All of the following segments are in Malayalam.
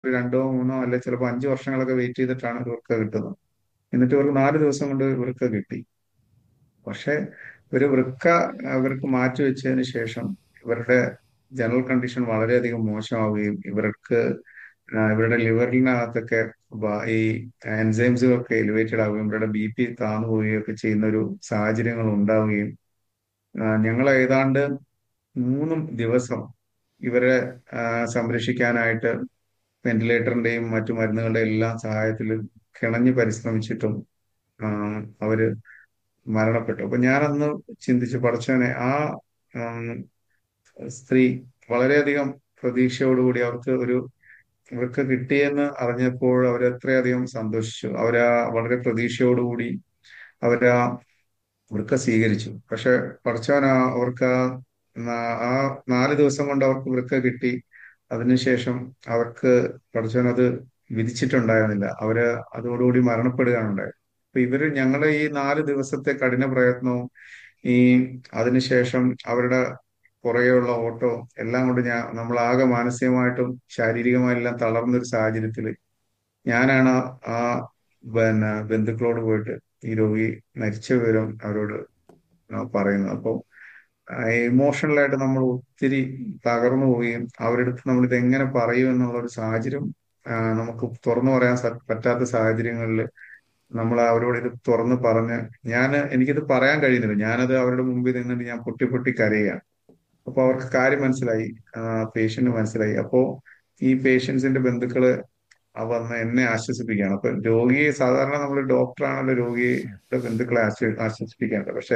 രണ്ടോ മൂന്നോ അല്ലെ ചിലപ്പോൾ അഞ്ച് വർഷങ്ങളൊക്കെ വെയിറ്റ് ചെയ്തിട്ടാണ് ഒരു വൃക്ക കിട്ടുന്നത് എന്നിട്ട് ഇവർക്ക് നാല് ദിവസം കൊണ്ട് ഒരു വൃക്ക കിട്ടി പക്ഷെ ഒരു വൃക്ക അവർക്ക് മാറ്റിവെച്ചതിന് ശേഷം ഇവരുടെ ജനറൽ കണ്ടീഷൻ വളരെയധികം മോശമാവുകയും ഇവർക്ക് ആ, ഇവരുടെ ലിവറിനകത്തൊക്കെ ബ- ഈ എൻസൈംസുകളൊക്കെ എലിവേറ്റഡ് ആവുകയും ഇവരുടെ ബി പി താന്നു പോവുകയും ഒക്കെ ചെയ്യുന്ന ഒരു സാഹചര്യങ്ങൾ ഉണ്ടാവുകയും ഞങ്ങൾ ഏതാണ്ട് മൂന്ന് ദിവസം ഇവരെ ആ, സംരക്ഷിക്കാനായിട്ട് വെന്റിലേറ്ററിന്റെയും മറ്റു മരുന്നുകളുടെയും എല്ലാം സഹായത്തിൽ കിണഞ്ഞ് പരിശ്രമിച്ചിട്ടും ആ, അവര് മരണപ്പെട്ടു അപ്പൊ ഞാനന്ന് ചിന്തിച്ചു പഠിച്ചവനെ ആ ഉം, സ്ത്രീ വളരെയധികം പ്രതീക്ഷയോടുകൂടി അവർക്ക് ഒരു ഇവർക്ക് കിട്ടിയെന്ന് അറിഞ്ഞപ്പോൾ അവർ എത്രയധികം സന്തോഷിച്ചു അവരാ വളരെ പ്രതീക്ഷയോടുകൂടി അവരാ വൃക്ക സ്വീകരിച്ചു പക്ഷെ പഠിച്ചവൻ ആ- അവർക്ക് ആ നാ- ആ നാല് ദിവസം കൊണ്ട് അവർക്ക് വൃക്ക കിട്ടി അതിനുശേഷം അവർക്ക് പഠിച്ചവൻ അത് വിധിച്ചിട്ടുണ്ടായിരുന്നില്ല അവര് അതോടുകൂടി മരണപ്പെടുകയാണ് ഉണ്ടായത് അപ്പൊ ഇവര് ഞങ്ങളുടെ ഈ നാല് ദിവസത്തെ കഠിന പ്രയത്നവും ഈ അതിനുശേഷം അവരുടെ പുറകെയുള്ള ഓട്ടോ എല്ലാം കൊണ്ട് ഞാൻ നമ്മളാകെ മാനസികമായിട്ടും ശാരീരികമായും എല്ലാം തളർന്നൊരു സാഹചര്യത്തില് ഞാനാണ് ആ പിന്നെ ബന്ധുക്കളോട് പോയിട്ട് ഈ രോഗി മരിച്ച വിവരം അവരോട് പറയുന്നത് അപ്പോൾ ഇമോഷണലായിട്ട് നമ്മൾ ഒത്തിരി തകർന്നു പോവുകയും അവരുടെ അടുത്ത് നമ്മൾ ഇത് എങ്ങനെ പറയും എന്നുള്ള ഒരു സാഹചര്യം ആ, നമുക്ക് തുറന്നു പറയാൻ സ- പറ്റാത്ത സാഹചര്യങ്ങളിൽ നമ്മൾ അവരോട് ഇത് തുറന്ന് പറഞ്ഞ് ഞാൻ എനിക്കിത് പറയാൻ കഴിയുന്നില്ല ഞാനത് അവരുടെ മുമ്പിൽ നിന്നിട്ട് ഞാൻ പൊട്ടി പൊട്ടി കരയുകയാണ് അപ്പൊ അവർക്ക് കാര്യം മനസ്സിലായി പേഷ്യന്റ് മനസ്സിലായി അപ്പോ ഈ പേഷ്യൻസിന്റെ ബന്ധുക്കള് ആ വന്ന് എന്നെ ആശ്വസിപ്പിക്കുകയാണ് അപ്പൊ രോഗിയെ സാധാരണ നമ്മൾ ഡോക്ടറാണല്ലോ രോഗിയുടെ ബന്ധുക്കളെ ആശ്വ ആശ്വസിപ്പിക്കേണ്ടത് പക്ഷെ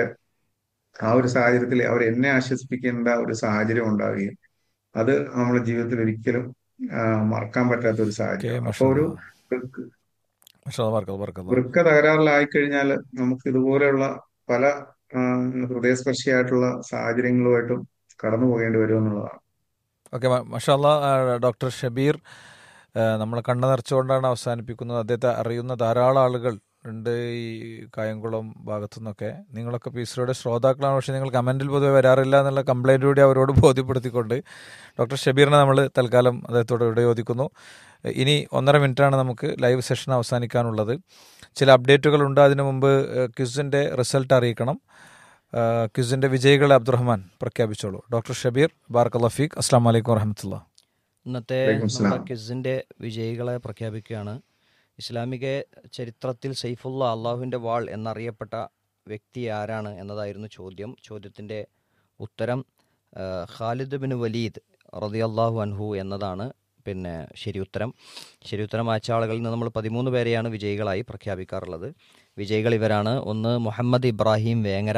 ആ ഒരു സാഹചര്യത്തിൽ അവർ എന്നെ ആശ്വസിപ്പിക്കേണ്ട ഒരു സാഹചര്യം ഉണ്ടാവുകയും അത് നമ്മുടെ ജീവിതത്തിൽ ഒരിക്കലും ആ, മറക്കാൻ പറ്റാത്ത ഒരു ഓക്കെ സാഹചര്യം അപ്പൊ ഒരു വൃക്ക വർക്കത് വർക്കത് വൃക്ക തകരാറിലായി കഴിഞ്ഞാൽ നമുക്ക് ഇതുപോലെയുള്ള പല ആ, ഹൃദയസ്പർശിയായിട്ടുള്ള സാഹചര്യങ്ങളുമായിട്ടും കടന്നു പോകേണ്ടി വരും എന്നുള്ളതാണ് ഓക്കെ മഷാല്ല ഡോക്ടർ ഷബീർ നമ്മൾ കണ്ണു നിറച്ചുകൊണ്ടാണ് അവസാനിപ്പിക്കുന്നത് അദ്ദേഹത്തെ അറിയുന്ന ധാരാളം ആളുകൾ ഉണ്ട് ഈ കായംകുളം ഭാഗത്തു നിന്നൊക്കെ നിങ്ങളൊക്കെ പീസിലൂടെ ശ്രോതാക്കളാണ് പക്ഷേ നിങ്ങൾ കമൻറ്റിൽ പൊതുവെ വരാറില്ല എന്നുള്ള കംപ്ലൈൻറ്റ് കൂടി അവരോട് ബോധ്യപ്പെടുത്തിക്കൊണ്ട് ഡോക്ടർ ഷബീറിനെ നമ്മൾ തൽക്കാലം അദ്ദേഹത്തോട് ഇവിടെ ചോദിക്കുന്നു ഇനി ഒന്നര മിനിറ്റാണ് നമുക്ക് ലൈവ് സെഷൻ അവസാനിക്കാനുള്ളത് ചില അപ്ഡേറ്റുകളുണ്ട് അതിനു മുമ്പ് ക്വിസിൻ്റെ റിസൾട്ട് അറിയിക്കണം ക്വിസിൻ്റെ വിജയികളെ അബ്ദുറഹ്മാൻ പ്രഖ്യാപിച്ചോളൂ ഡോക്ടർ ഷബീർ ബാർക്ക് ലഫീഖ് അസ്സാം വലൈക്കും വറഹമത്തുള്ള ഇന്നത്തെ വലൈക്കും നമ്മുടെ സ്സലാം. ക്വിസിന്റെ വിജയികളെ പ്രഖ്യാപിക്കുകയാണ് ഇസ്ലാമിക ചരിത്രത്തിൽ സൈഫുള്ള അള്ളാഹുവിൻ്റെ വാൾ എന്നറിയപ്പെട്ട വ്യക്തി ആരാണ് എന്നതായിരുന്നു ചോദ്യം ചോദ്യത്തിൻ്റെ ഉത്തരം ആ, ഖാലിദ് ബിൻ വലീദ് റളിയല്ലാഹു അൻഹു എന്നതാണ് പിന്നെ ശരി ഉത്തരം ശരി ഉത്തരം അയച്ച ആളുകളിൽ നിന്ന് നമ്മൾ പതിമൂന്ന് പേരെയാണ് വിജയികളായി പ്രഖ്യാപിക്കാറുള്ളത് വിജയികൾ ഇവരാണ് ഒന്ന് മുഹമ്മദ് ഇബ്രാഹിം വേങ്ങര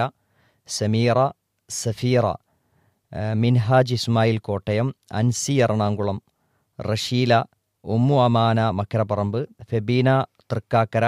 സമീറ സഫീറ ആ, മിൻഹാജ് ഇസ്മായിൽ കോട്ടയം അൻസി എറണാകുളം റഷീല ഉമ്മു അമാന മക്കരപ്പറമ്പ് ഫെബീന തൃക്കാക്കര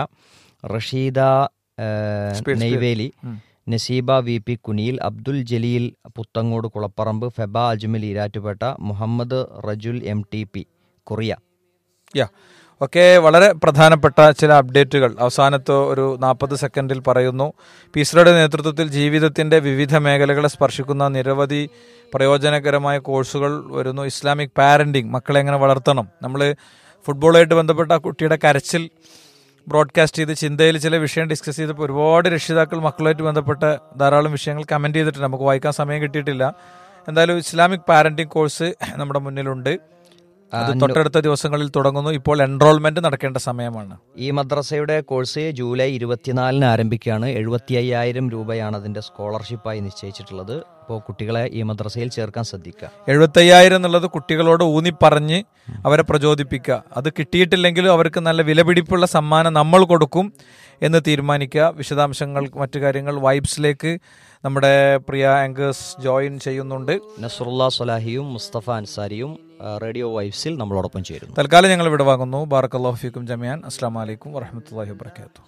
റഷീദ ആ, Speed, speed. നെയ്വേലി ഉം. Naseeba V P Kuniyil Abdul Jaleel Puthangode Kulapparamba Feba Ajmal Erattupetta Muhammad Rajul M T P കൊറിയ യാ ഒക്കെ വളരെ പ്രധാനപ്പെട്ട ചില അപ്ഡേറ്റുകൾ അവസാനത്തെ ഒരു നാൽപ്പത് സെക്കൻഡിൽ പറയുന്നു പീസ്ലയുടെ നേതൃത്വത്തിൽ ജീവിതത്തിന്റെ വിവിധ മേഖലകളെ സ്പർശിക്കുന്ന നിരവധി പ്രയോജനകരമായ കോഴ്സുകൾ വരുന്നു ഇസ്ലാമിക് പാരന്റിങ് മക്കളെ എങ്ങനെ വളർത്തണം നമ്മൾ ഫുട്ബോളുമായിട്ട് ബന്ധപ്പെട്ട ആ കുട്ടിയുടെ കരച്ചിൽ ബ്രോഡ്കാസ്റ്റ് ചെയ്ത് ചിന്തയിൽ ചില വിഷയം ഡിസ്കസ് ചെയ്തപ്പോൾ ഒരുപാട് രക്ഷിതാക്കൾ മക്കളുമായിട്ട് ബന്ധപ്പെട്ട ധാരാളം വിഷയങ്ങൾ കമൻറ്റ് ചെയ്തിട്ടുണ്ട് നമുക്ക് വായിക്കാൻ സമയം കിട്ടിയിട്ടില്ല എന്തായാലും ഇസ്ലാമിക് പാരന്റിങ് കോഴ്സ് നമ്മുടെ മുന്നിലുണ്ട് അത് ആ, തൊട്ടടുത്ത ദിവസങ്ങളിൽ തുടങ്ങുന്നു ഇപ്പോൾ എൻറോൾമെന്റ് നടക്കേണ്ട സമയമാണ് ഈ മദ്രസയുടെ കോഴ്സ് ജൂലൈ ഇരുപത്തിനാലിന് ആരംഭിക്കുകയാണ് എഴുപത്തി അയ്യായിരം രൂപയാണ് അതിന്റെ സ്കോളർഷിപ്പായി നിശ്ചയിച്ചിട്ടുള്ളത് അപ്പോൾ കുട്ടികളെ ഈ മദ്രസയിൽ ചേർക്കാൻ ശ്രദ്ധിക്കുക എഴുപത്തയ്യായിരം എന്നുള്ളത് കുട്ടികളോട് ഊന്നിപ്പറഞ്ഞ് അവരെ പ്രചോദിപ്പിക്കുക അത് കിട്ടിയിട്ടില്ലെങ്കിലും അവർക്ക് നല്ല വിലപിടിപ്പുള്ള സമ്മാനം നമ്മൾ കൊടുക്കും എന്ന് തീരുമാനിക്കുക വിശദാംശങ്ങൾ മറ്റു കാര്യങ്ങൾ വൈബ്സിലേക്ക് നമ്മുടെ പ്രിയ ആങ്കേഴ്സ് ജോയിൻ ചെയ്യുന്നുണ്ട് നസറുല്ല സൊലാഹിയും മുസ്തഫ അൻസാരിയും ആ, റേഡിയോ വൈബ്സിൽ നമ്മളോടൊപ്പം ചേരുന്നു തൽക്കാലം ഞങ്ങൾ വിടവാങ്ങുന്നു ബാറക്കല്ലാഹുഫിക്കും ജമിയാൻ അസ്സാം വലൈക്കും വറഹമത്തല്ലാഹി വാബർക്കാത്തു